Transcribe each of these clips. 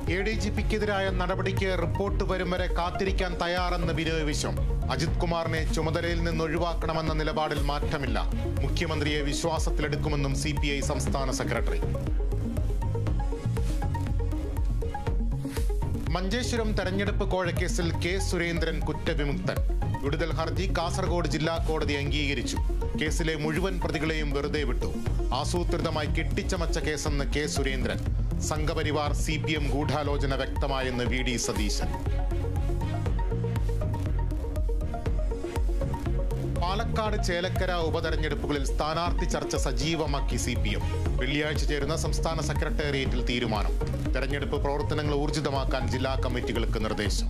A D G പിക്കെതിരായ നടപടിക്ക് report വരും വരെ കാത്തിരിക്കാൻ തയ്യാറെന്ന് ബിനോയ് വിശ്വം അജിത് കുമാറിനെ ചുമതലയിൽ നിന്ന് ഒഴിവാക്കണമെന്ന നിലപാടിൽ മാറ്റമില്ല മുഖ്യമന്ത്രിയെ വിശ്വാസത്തിലെടുക്കുമെന്നും സി സംസ്ഥാന സെക്രട്ടറി മഞ്ചേശ്വരം തെരഞ്ഞെടുപ്പ് കോഴക്കേസിൽ കെ സുരേന്ദ്രൻ കുറ്റവിമുക്തൻ വിടുതൽ ഹർജി കാസർഗോഡ് ജില്ലാ കോടതി അംഗീകരിച്ചു കേസിലെ മുഴുവൻ പ്രതികളെയും വെറുതെ വിട്ടു ആസൂത്രിതമായി കെട്ടിച്ചമച്ച കേസെന്ന് K Surendran Sangh Parivar C P M ഗൂഢാലോചന വ്യക്തമായെന്ന് വി ഡി സതീശൻ പാലക്കാട് ചേലക്കര ഉപതെരഞ്ഞെടുപ്പുകളിൽ സ്ഥാനാർത്ഥി ചർച്ച സജീവമാക്കി സി പി എം വെള്ളിയാഴ്ച ചേരുന്ന സംസ്ഥാന സെക്രട്ടേറിയറ്റിൽ തീരുമാനം തെരഞ്ഞെടുപ്പ് പ്രവർത്തനങ്ങൾ ഊർജിതമാക്കാൻ ജില്ലാ കമ്മിറ്റികൾക്ക് നിർദ്ദേശം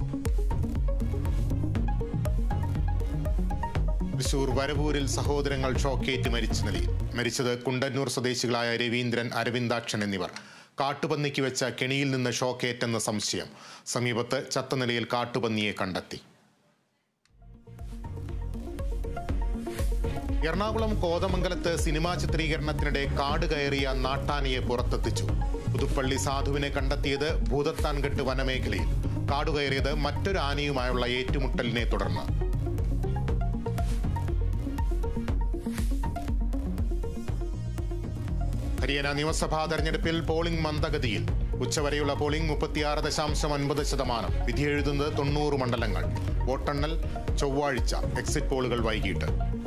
തൃശൂർ വരവൂരിൽ സഹോദരങ്ങൾ ഷോക്കേറ്റ് മരിച്ച നിലയിൽ മരിച്ചത് കുണ്ടന്നൂർ സ്വദേശികളായ രവീന്ദ്രൻ അരവിന്ദാക്ഷൻ എന്നിവർ കാട്ടുപന്നിക്ക് വെച്ച കെണിയിൽ നിന്ന് ഷോക്കേറ്റെന്ന സംശയം സമീപത്ത് ചത്ത നിലയിൽ കാട്ടുപന്നിയെ കണ്ടെത്തി എറണാകുളം കോതമംഗലത്ത് സിനിമാ ചിത്രീകരണത്തിനിടെ കാട് കയറിയ നാട്ടാനയെ പുറത്തെത്തിച്ചു പുതുപ്പള്ളി സാധുവിനെ കണ്ടെത്തിയത് ഭൂതത്താൻകെട്ട് വനമേഖലയിൽ കാടുകയറിയത് മറ്റൊരു ആനയുമായുള്ള ഏറ്റുമുട്ടലിനെ തുടർന്ന് ഹരിയാന നിയമസഭാ തെരഞ്ഞെടുപ്പിൽ പോളിംഗ് മന്ദഗതിയിൽ ഉച്ചവരെയുള്ള പോളിംഗ് മുപ്പത്തിയാറ് ദശാംശം ഒൻപത് ശതമാനം വിധിയെഴുതുന്നത് തൊണ്ണൂറ് മണ്ഡലങ്ങൾ വോട്ടെണ്ണൽ ചൊവ്വാഴ്ച എക്സിറ്റ് പോളുകൾ വൈകിട്ട്